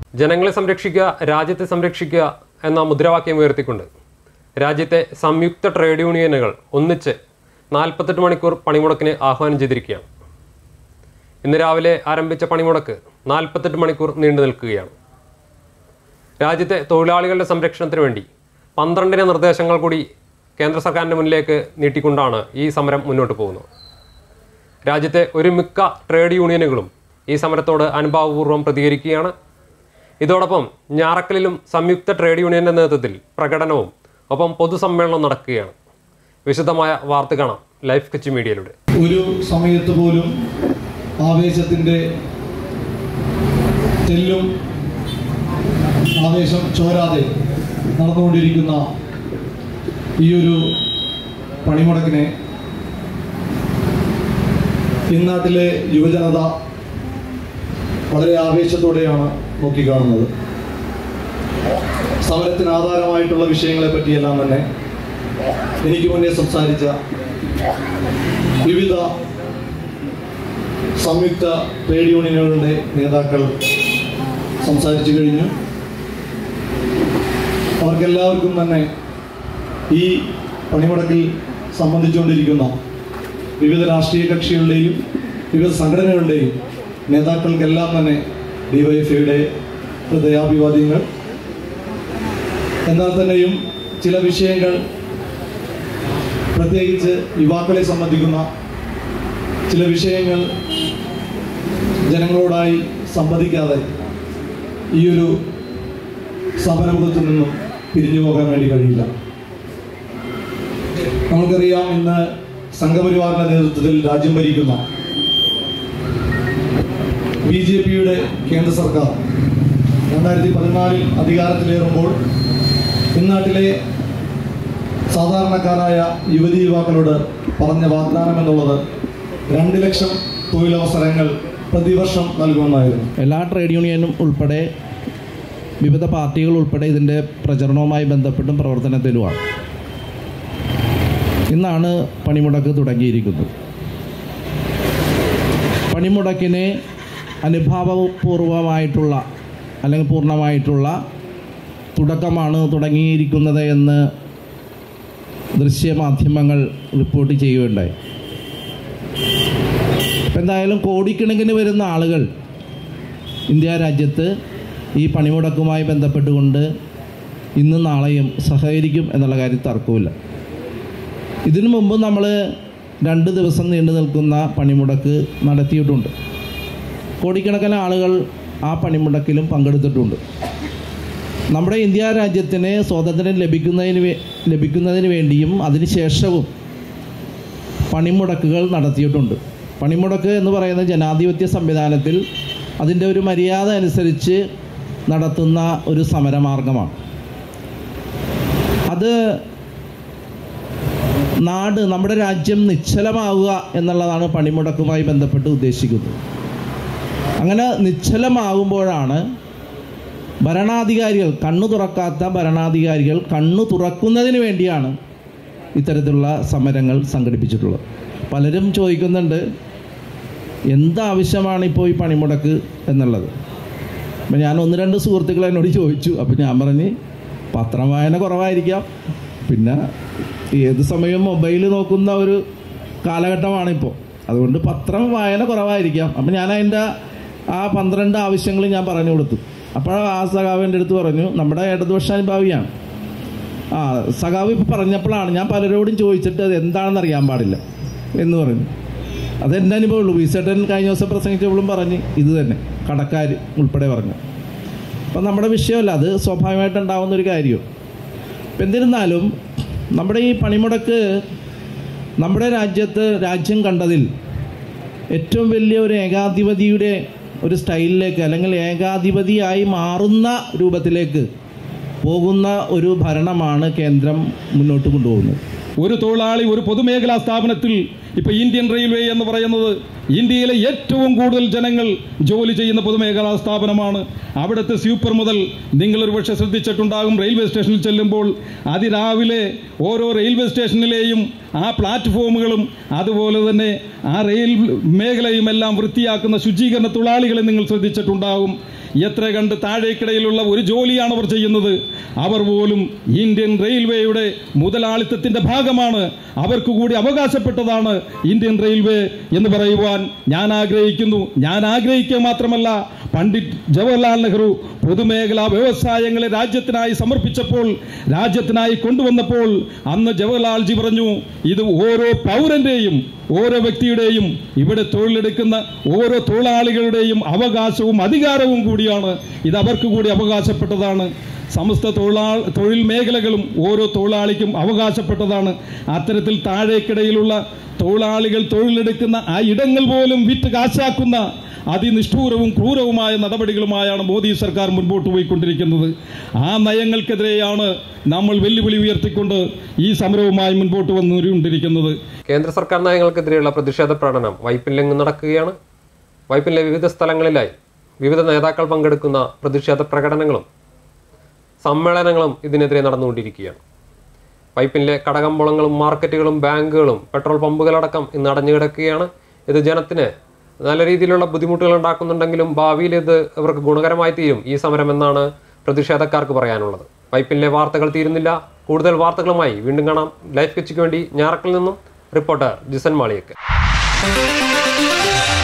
ജനങ്ങളെ സംരക്ഷിക്കുക രാജ്യത്തെ സംരക്ഷിക്കുക എന്ന മുദ്രാവാക്യം ഉയർത്തിക്കൊണ്ട് രാജ്യത്തെ സംയുക്ത ട്രേഡ് യൂണിയനുകൾ ഒന്നിച്ച് നാൽപ്പത്തെട്ട് മണിക്കൂർ പണിമുടക്കിന് ആഹ്വാനം ചെയ്തിരിക്കുകയാണ് ഇന്ന് രാവിലെ ആരംഭിച്ച പണിമുടക്ക് നാൽപ്പത്തെട്ട് മണിക്കൂർ നീണ്ടു നിൽക്കുകയാണ് രാജ്യത്തെ തൊഴിലാളികളുടെ സംരക്ഷണത്തിന് വേണ്ടി പന്ത്രണ്ടിന നിർദ്ദേശങ്ങൾ കൂടി കേന്ദ്ര സർക്കാരിൻ്റെ മുന്നിലേക്ക് നീട്ടിക്കൊണ്ടാണ് ഈ സമരം മുന്നോട്ട് പോകുന്നത് രാജ്യത്തെ ഒരു മിക്ക ട്രേഡ് യൂണിയനുകളും ഈ സമരത്തോട് അനുഭാവപൂർവ്വം പ്രതികരിക്കുകയാണ് ഇതോടൊപ്പം ഞാറക്കലിലും സംയുക്ത ട്രേഡ് യൂണിയന്റെ നേതൃത്വത്തിൽ പ്രകടനവും ഒപ്പം പൊതുസമ്മേളനവും നടക്കുകയാണ് വിശദമായ വാർത്ത കാണാം ലൈഫ് കച്ച് മീഡിയയിലൂടെ ഒരു സമയത്ത് പോലും ആവേശത്തിൻ്റെ തെല്ലും ആവേശം ചോരാതെ നടന്നുകൊണ്ടിരിക്കുന്ന ഈ ഒരു പണിമുടക്കിനെ ഇന്നാട്ടിലെ യുവജനത വളരെ ആവേശത്തോടെയാണ് നോക്കിക്കാണുന്നത് സമരത്തിന് ആധാരമായിട്ടുള്ള വിഷയങ്ങളെ പറ്റിയെല്ലാം തന്നെ എനിക്ക് മുന്നേ സംസാരിച്ച വിവിധ സംയുക്ത ട്രേഡ് യൂണിയനുകളുടെ നേതാക്കൾ സംസാരിച്ചു കഴിഞ്ഞു അവർക്കെല്ലാവർക്കും തന്നെ ഈ പണിമുടക്കിൽ സംബന്ധിച്ചുകൊണ്ടിരിക്കുന്ന വിവിധ രാഷ്ട്രീയ കക്ഷികളുടെയും വിവിധ സംഘടനകളുടെയും നേതാക്കൾക്കെല്ലാം തന്നെ ഡിവൈഎഫ്ഐയുടെ ഹൃദയാഭിവാദ്യങ്ങൾ എന്നാൽ തന്നെയും ചില വിഷയങ്ങൾ പ്രത്യേകിച്ച് യുവാക്കളെ സംബന്ധിക്കുന്ന ചില വിഷയങ്ങൾ ജനങ്ങളോടായി സംവദിക്കാതെ ഈ ഒരു സമരമുഖത്തു നിന്നും പിരിഞ്ഞു പോകാൻ വേണ്ടി കഴിയില്ല നമുക്കറിയാം ഇന്ന് സംഘപരിവാറിന്റെ നേതൃത്വത്തിൽ രാജ്യം ഭരിക്കുന്ന ബി ജെ പിയുടെ കേന്ദ്ര സർക്കാർ രണ്ടായിരത്തി പതിനാലിൽ അധികാരത്തിലേറുമ്പോൾ ഇന്നാട്ടിലെ സാധാരണക്കാരായ യുവതി യുവാക്കളോട് പറഞ്ഞ വാഗ്ദാനം എന്നുള്ളത് രണ്ട് ലക്ഷം തൊഴിലവസരങ്ങൾ പ്രതിവർഷം നൽകുമെന്നായിരുന്നു എല്ലാ ട്രേഡ് യൂണിയനും ഉൾപ്പെടെ വിവിധ പാർട്ടികൾ ഉൾപ്പെടെ ഇതിൻ്റെ പ്രചരണവുമായി ബന്ധപ്പെട്ടും പ്രവർത്തനത്തിലുമാണ് ഇന്നാണ് പണിമുടക്ക് തുടങ്ങിയിരിക്കുന്നത് പണിമുടക്കിന് അനുഭാവപൂർവമായിട്ടുള്ള അല്ലെങ്കിൽ പൂർണ്ണമായിട്ടുള്ള തുടക്കമാണ് തുടങ്ങിയിരിക്കുന്നത് എന്ന് ദൃശ്യമാധ്യമങ്ങൾ റിപ്പോർട്ട് ചെയ്യുകയുണ്ടായി ഇപ്പം എന്തായാലും കോടിക്കണക്കിന് വരുന്ന ആളുകൾ ഇന്ത്യ രാജ്യത്ത് ഈ പണിമുടക്കുമായി ബന്ധപ്പെട്ടുകൊണ്ട് ഇന്നും നാളെയും സഹകരിക്കും എന്നുള്ള കാര്യം തർക്കമില്ല ഇതിനു മുമ്പ് നമ്മൾ രണ്ട് ദിവസം നീണ്ടു നിൽക്കുന്ന പണിമുടക്ക് നടത്തിയിട്ടുണ്ട് കോടിക്കണക്കിന് ആളുകൾ ആ പണിമുടക്കിലും പങ്കെടുത്തിട്ടുണ്ട് നമ്മുടെ ഇന്ത്യ രാജ്യത്തിന് സ്വാതന്ത്ര്യം ലഭിക്കുന്നതിന് വേ- ലഭിക്കുന്നതിന് വേണ്ടിയും അതിനുശേഷവും പണിമുടക്കുകൾ നടത്തിയിട്ടുണ്ട് പണിമുടക്ക് എന്ന് പറയുന്ന ജനാധിപത്യ സംവിധാനത്തിൽ അതിൻ്റെ ഒരു മര്യാദ അനുസരിച്ച് നടത്തുന്ന ഒരു സമരമാർഗമാണ് അത് നാട് നമ്മുടെ രാജ്യം നിശ്ചലമാവുക എന്നുള്ളതാണ് പണിമുടക്കുമായി ബന്ധപ്പെട്ട് ഉദ്ദേശിക്കുന്നത് അങ്ങനെ നിശ്ചലമാകുമ്പോഴാണ് ഭരണാധികാരികൾ കണ്ണു തുറക്കാത്ത ഭരണാധികാരികൾ കണ്ണു തുറക്കുന്നതിന് വേണ്ടിയാണ് ഇത്തരത്തിലുള്ള സമരങ്ങൾ സംഘടിപ്പിച്ചിട്ടുള്ളത് പലരും ചോദിക്കുന്നുണ്ട് എന്താവശ്യമാണ് ഇപ്പോൾ ഈ പണിമുടക്ക് എന്നുള്ളത് അപ്പം ഞാൻ ഒന്ന് രണ്ട് സുഹൃത്തുക്കൾ എന്നോട് ചോദിച്ചു അപ്പം ഞാൻ പറഞ്ഞ് പത്രം വായന കുറവായിരിക്കാം പിന്നെ ഏത് സമയവും മൊബൈൽ നോക്കുന്ന ഒരു കാലഘട്ടമാണിപ്പോൾ അതുകൊണ്ട് പത്രം വായന കുറവായിരിക്കാം അപ്പം ഞാൻ അതിൻ്റെ ആ പന്ത്രണ്ട് ആവശ്യങ്ങൾ ഞാൻ പറഞ്ഞു കൊടുത്തു അപ്പോൾ ആ സഖാവ് എൻ്റെ അടുത്ത് പറഞ്ഞു നമ്മുടെ ഇടതുപക്ഷാനുഭാവിയാണ് ആ സഖാവ് ഇപ്പോൾ പറഞ്ഞപ്പോഴാണ് ഞാൻ പലരോടും ചോദിച്ചിട്ട് അത് എന്താണെന്ന് അറിയാൻ പാടില്ല എന്ന് പറഞ്ഞു അത് എൻ്റെ അനുഭവമുള്ളൂ വിസേട്ടൻ കഴിഞ്ഞ ദിവസം പ്രസംഗിച്ചപ്പോഴും പറഞ്ഞ് ഇത് തന്നെ കടക്കാർ ഉൾപ്പെടെ പറഞ്ഞു അപ്പം നമ്മുടെ വിഷയമല്ല അത് സ്വാഭാവികമായിട്ട് ഉണ്ടാവുന്ന ഒരു കാര്യം അപ്പം എന്നിരുന്നാലും നമ്മുടെ ഈ പണിമുടക്ക് നമ്മുടെ രാജ്യത്ത് രാജ്യം കണ്ടതിൽ ഏറ്റവും വലിയ ഒരു ഏകാധിപതിയുടെ ഒരു സ്റ്റൈലിലേക്ക് അല്ലെങ്കിൽ ഏകാധിപതിയായി മാറുന്ന രൂപത്തിലേക്ക് പോകുന്ന ഒരു ഭരണമാണ് കേന്ദ്രം മുന്നോട്ട് കൊണ്ടുപോകുന്നത് ഒരു തൊഴിലാളി ഒരു പൊതുമേഖലാ സ്ഥാപനത്തിൽ ഇപ്പൊ ഇന്ത്യൻ റെയിൽവേ എന്ന് പറയുന്നത് ഇന്ത്യയിലെ ഏറ്റവും കൂടുതൽ ജനങ്ങൾ ജോലി ചെയ്യുന്ന പൊതുമേഖലാ സ്ഥാപനമാണ് അവിടുത്തെ സ്യൂപ്പർ മുതൽ നിങ്ങൾ ഒരു പക്ഷേ ശ്രദ്ധിച്ചിട്ടുണ്ടാകും റെയിൽവേ സ്റ്റേഷനിൽ ചെല്ലുമ്പോൾ അതിരാവിലെ ഓരോ റെയിൽവേ സ്റ്റേഷനിലെയും ആ പ്ലാറ്റ്ഫോമുകളും അതുപോലെ തന്നെ ആ റെയിൽ മേഖലയും എല്ലാം വൃത്തിയാക്കുന്ന ശുചീകരണ തൊഴിലാളികളെ നിങ്ങൾ ശ്രദ്ധിച്ചിട്ടുണ്ടാകും എത്ര കണ്ട് താഴേക്കിടയിലുള്ള ഒരു ജോലിയാണ് അവർ ചെയ്യുന്നത് അവർ പോലും ഇന്ത്യൻ റെയിൽവേയുടെ മുതലാളിത്തത്തിന്റെ ഭാഗമാണ് അവർക്ക് കൂടി അവകാശപ്പെട്ടതാണ് ഇന്ത്യൻ റെയിൽവേ എന്ന് പറയുവാൻ ഞാൻ ആഗ്രഹിക്കുന്നു ഞാൻ ആഗ്രഹിക്കുക മാത്രമല്ല പണ്ഡിറ്റ് ജവഹർലാൽ നെഹ്റു പൊതുമേഖലാ വ്യവസായങ്ങളെ രാജ്യത്തിനായി സമർപ്പിച്ചപ്പോൾ രാജ്യത്തിനായി കൊണ്ടുവന്നപ്പോൾ അന്ന് ജവഹർലാൽജി പറഞ്ഞു ഇത് ഓരോ പൗരന്റെയും ഓരോ വ്യക്തിയുടെയും ഇവിടെ തൊഴിലെടുക്കുന്ന ഓരോ തൊഴിലാളികളുടെയും അവകാശവും അധികാരവും കൂടിയാണ് ഇത് അവർക്ക് കൂടി അവകാശപ്പെട്ടതാണ് സമസ്ത തൊഴിലാ തൊഴിൽ മേഖലകളും ഓരോ തൊഴിലാളിക്കും അവകാശപ്പെട്ടതാണ് അത്തരത്തിൽ താഴേക്കിടയിലുള്ള തൊഴിലാളികൾ തൊഴിലെടുക്കുന്ന ആ ഇടങ്ങൾ പോലും വിറ്റ് കാശാക്കുന്ന അതിനിഷ്ഠൂരവും ക്രൂരവുമായ നടപടികളുമായാണ് മോദി സർക്കാർ മുൻപോട്ട് പോയിക്കൊണ്ടിരിക്കുന്നത് ആ നയങ്ങൾക്കെതിരെയാണ് നമ്മൾ വെല്ലുവിളി ഉയർത്തിക്കൊണ്ട് ഈ സമരവുമായി മുൻപോട്ട് വന്നുകൊണ്ടിരിക്കുന്നത് കേന്ദ്ര സർക്കാർ നയങ്ങൾക്കെതിരെയുള്ള പ്രതിഷേധ പ്രകടനം വൈപ്പിലെങ്ങും നടക്കുകയാണ് വൈപ്പിലെ വിവിധ സ്ഥലങ്ങളിലായി വിവിധ നേതാക്കൾ പങ്കെടുക്കുന്ന പ്രതിഷേധ പ്രകടനങ്ങളും സമ്മേളനങ്ങളും ഇതിനെതിരെ നടന്നുകൊണ്ടിരിക്കുകയാണ് വൈപ്പിലെ കടകമ്പോളങ്ങളും മാർക്കറ്റുകളും ബാങ്കുകളും പെട്രോൾ പമ്പുകളടക്കം ഇന്ന് അടഞ്ഞു കിടക്കുകയാണ് ഇത് ജനത്തിന് നല്ല രീതിയിലുള്ള ബുദ്ധിമുട്ടുകൾ ഉണ്ടാക്കുന്നുണ്ടെങ്കിലും ഭാവിയിൽ ഇത് ഇവർക്ക് ഗുണകരമായി തീരും ഈ സമരം എന്നാണ് പ്രതിഷേധക്കാർക്ക് പറയാനുള്ളത് വൈപ്പിലെ വാർത്തകൾ തീരുന്നില്ല കൂടുതൽ വാർത്തകളുമായി വീണ്ടും കാണാം ലൈഫ് കച്ചിക്ക് വേണ്ടി ഞാറക്കിൽ നിന്നും റിപ്പോർട്ടർ ജിസൻ മാളിയക്ക്